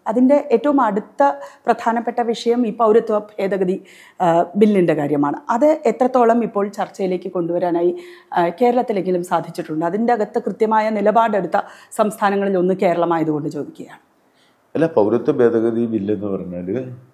അതിൻ്റെ ഏറ്റവും അടുത്ത പ്രധാനപ്പെട്ട വിഷയം ഈ പൗരത്വ ഭേദഗതി ആ, ബില്ലിൻ്റെ കാര്യമാണ് അത് എത്രത്തോളം ഇപ്പോൾ ചർച്ചയിലേക്ക് കൊണ്ടുവരാനായി ആ, കേരളത്തിലെങ്കിലും സാധിച്ചിട്ടുണ്ട് അതിൻ്റെ അകത്ത് കൃത്യമായ നിലപാടെടുത്ത സംസ്ഥാനങ്ങളിൽ ഒന്ന് കേരളമായതുകൊണ്ട് ചോദിക്കുകയാണ് അല്ല പൗരത്വ ഭേദഗതി ബില്ലെന്ന് പറഞ്ഞാൽ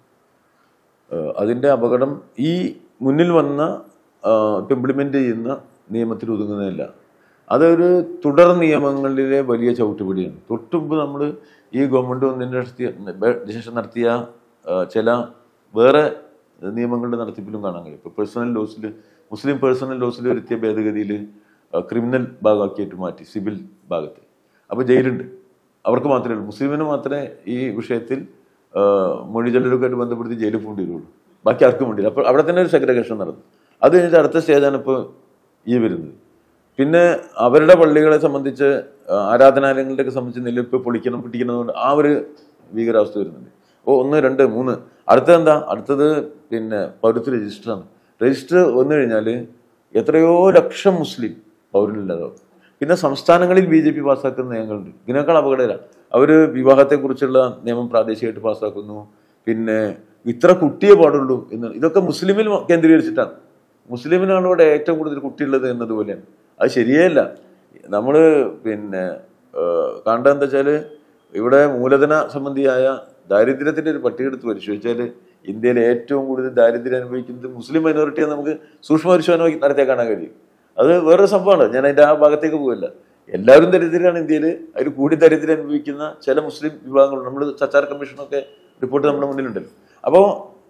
അതിൻ്റെ അപകടം ഈ മുന്നിൽ വന്ന ഇംപ്ലിമെൻ്റ് ചെയ്യുന്ന നിയമത്തിൽ ഒതുങ്ങുന്നതല്ല അതൊരു തുടർ നിയമങ്ങളിലെ വലിയ ചവിട്ടുപിടിയാണ് തൊട്ടുമുമ്പ് നമ്മൾ ഈ ഗവൺമെൻറ് ഒന്നിൻ്റെ നടത്തിയ ശേഷം നടത്തിയ ആ, ചില വേറെ നിയമങ്ങളുടെ നടത്തിപ്പിലും കാണാൻ കഴിയും ഇപ്പോൾ പേഴ്സണൽ ലോസിൽ മുസ്ലിം പേഴ്സണൽ ലോസിൽ വരുത്തിയ ഭേദഗതിയിൽ ക്രിമിനൽ ഭാഗമാക്കിയിട്ട് മാറ്റി സിവിൽ ഭാഗത്ത് അപ്പോൾ ജയിലുണ്ട് അവർക്ക് മാത്രമേ ഉള്ളൂ മുസ്ലിമിന് മാത്രമേ ഈ വിഷയത്തിൽ ആ, മൊഴിചൊല്ലലുമായിട്ട് ബന്ധപ്പെടുത്തി ജയിലിൽ പോകേണ്ടി വരുള്ളൂ ബാക്കി ആർക്കും വേണ്ടിയില്ല അപ്പോൾ അവിടെ തന്നെ ഒരു സെഗ്രിഗേഷൻ നടന്നു അത് കഴിഞ്ഞിട്ട് അടുത്ത സ്റ്റേജാണ് ഇപ്പോൾ ഈ വരുന്നത് പിന്നെ അവരുടെ പള്ളികളെ സംബന്ധിച്ച് ആ, ആരാധനാലയങ്ങളുടെയൊക്കെ സംബന്ധിച്ച് നെല്ലിപ്പ് പൊളിക്കണം പിടിക്കുന്നതുകൊണ്ട് ആ ഒരു ഭീകരാവസ്ഥ വരുന്നുണ്ട് ഓ ഒന്ന് രണ്ട് മൂന്ന് അടുത്തത് എന്താ അടുത്തത് പിന്നെ പൗരത്വ രജിസ്റ്ററാണ് രജിസ്റ്റർ വന്നു കഴിഞ്ഞാൽ എത്രയോ ലക്ഷം മുസ്ലിം പൗരനില്ലാതാവും പിന്നെ സംസ്ഥാനങ്ങളിൽ ബി ജെ പി പാസ്സാക്കുന്ന നിയമങ്ങളുണ്ട് ഇതിനേക്കാൾ അപകടമില്ല അവർ വിവാഹത്തെക്കുറിച്ചുള്ള നിയമം പ്രാദേശികമായിട്ട് പാസ്സാക്കുന്നു പിന്നെ ഇത്ര കുട്ടിയെ പാടുള്ളൂ എന്ന് ഇതൊക്കെ മുസ്ലിമിൽ കേന്ദ്രീകരിച്ചിട്ടാണ് മുസ്ലിമിനാണ് ഇവിടെ ഏറ്റവും കൂടുതൽ കുട്ടിയുള്ളത് എന്നതുപോലെയാണ് അത് ശരിയല്ല നമ്മൾ പിന്നെ കണ്ടത് എന്താ വെച്ചാൽ ഇവിടെ മൂലധന സംബന്ധിയായ ദാരിദ്ര്യത്തിന്റെ ഒരു പട്ടിക എടുത്ത് പരിശോധിച്ചാൽ ഇന്ത്യയിൽ ഏറ്റവും കൂടുതൽ ദാരിദ്ര്യം അനുഭവിക്കുന്നത് മുസ്ലിം മൈനോറിറ്റിയെ നമുക്ക് സൂക്ഷ്മ പരിശോധന നടത്തിയാൽ കാണാൻ കഴിയും അത് വേറൊരു സംഭവമാണ് ഞാൻ അതിന്റെ ആ ഭാഗത്തേക്ക് പോകില്ല എല്ലാവരും ദരിദ്രരാണ് ഇന്ത്യയിൽ അതിൽ കൂടി ദരിദ്രം അനുഭവിക്കുന്ന ചില മുസ്ലിം വിഭാഗങ്ങളുണ്ട് നമ്മൾ സച്ചാർ കമ്മീഷനൊക്കെ റിപ്പോർട്ട് നമ്മുടെ മുന്നിലുണ്ടല്ലോ അപ്പോൾ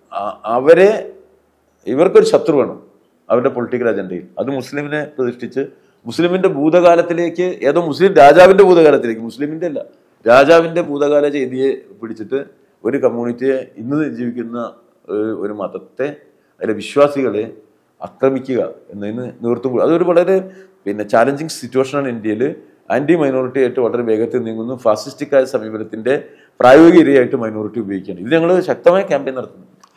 അവരെ ഇവർക്കൊരു ശത്രു വേണം അവരുടെ പൊളിറ്റിക്കൽ അജണ്ടയിൽ അത് മുസ്ലിമിനെ പ്രതിഷ്ഠിച്ച് മുസ്ലിമിന്റെ ഭൂതകാലത്തിലേക്ക് ഏതോ മുസ്ലിം രാജാവിന്റെ ഭൂതകാലത്തിലേക്ക് മുസ്ലിമിന്റെ അല്ല രാജാവിന്റെ ഭൂതകാല ചെയ്തിയെ പിടിച്ചിട്ട് ഒരു കമ്മ്യൂണിറ്റിയെ ഇന്ന് ജീവിക്കുന്ന ഒരു- ഒരു മതത്തെ അതിലെ വിശ്വാസികളെ ആക്രമിക്കുക എന്നതിന് നേതൃത്വം കൊടു- അതൊരു വളരെ പിന്നെ ചാലഞ്ചിങ് സിറ്റുവേഷനാണ് ഇന്ത്യയിൽ ആന്റി മൈനോറിറ്റി ആയിട്ട് വളരെ വേഗത്തിൽ നീങ്ങുന്നു ഫാസിസ്റ്റിക് ആയ സമീപനത്തിന്റെ പ്രായോഗിക ഇരയായിട്ട് മൈനോറിറ്റി ഉപയോഗിക്കുകയാണ് ഇത് ഞങ്ങൾ ശക്തമായ ക്യാമ്പയിൻ നടത്തുന്നു